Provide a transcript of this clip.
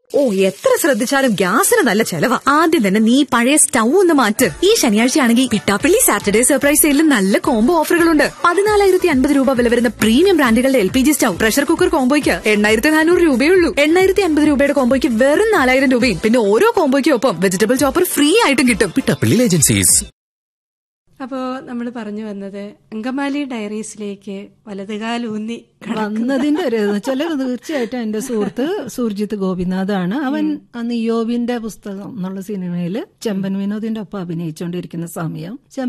ഓ എത്ര ശ്രദ്ധിച്ചാലും ഗ്യാസിന് നല്ല ചെലവാ ആദ്യം തന്നെ നീ പഴയ സ്റ്റൗ ഒന്ന് മാറ്റ് ഈ ശനിയാഴ്ചയാണെങ്കിൽ പിട്ടാപ്പള്ളി സാറ്റർഡേ സർപ്രൈസ് സെയിലിൽ നല്ല കോംബോ ഓഫറുകളുണ്ട് പതിനാലായിരത്തി അൻപത് രൂപ വില വരുന്ന പ്രീമിയം ബ്രാൻഡുകളുടെ L P G stove pressure cooker കോംബോയ്ക്ക് എണ്ണായിരത്തി നാനൂറ് രൂപയേ ഉള്ളൂ എണ്ണായിരത്തി അൻപത് രൂപയുടെ കോംബോയ്ക്ക് വെറും നാലായിരം രൂപയും പിന്നെ ഓരോ കോംബോയ്ക്കും ഒപ്പം വെജിറ്റബിൾ ചോപ്പർ ഫ്രീ ആയിട്ടും കിട്ടും പിട്ടപ്പള്ളി ഏജൻസീസ് അപ്പോൾ നമ്മൾ പറഞ്ഞു വന്നത് അങ്കമാലി ഡയറീസിലേക്ക് വലതുകാലൂന്നി വന്നതിന്റെ ഒരു ചില തീർച്ചയായിട്ടും എന്റെ സുഹൃത്ത് സുർജിത്ത് ഗോപിനാഥാണ് അവൻ അന്ന് യോബിന്റെ പുസ്തകം എന്നുള്ള സിനിമയിൽ ചെമ്പൻ വിനോദിന്റെ ഒപ്പം അഭിനയിച്ചുകൊണ്ടിരിക്കുന്ന സമയം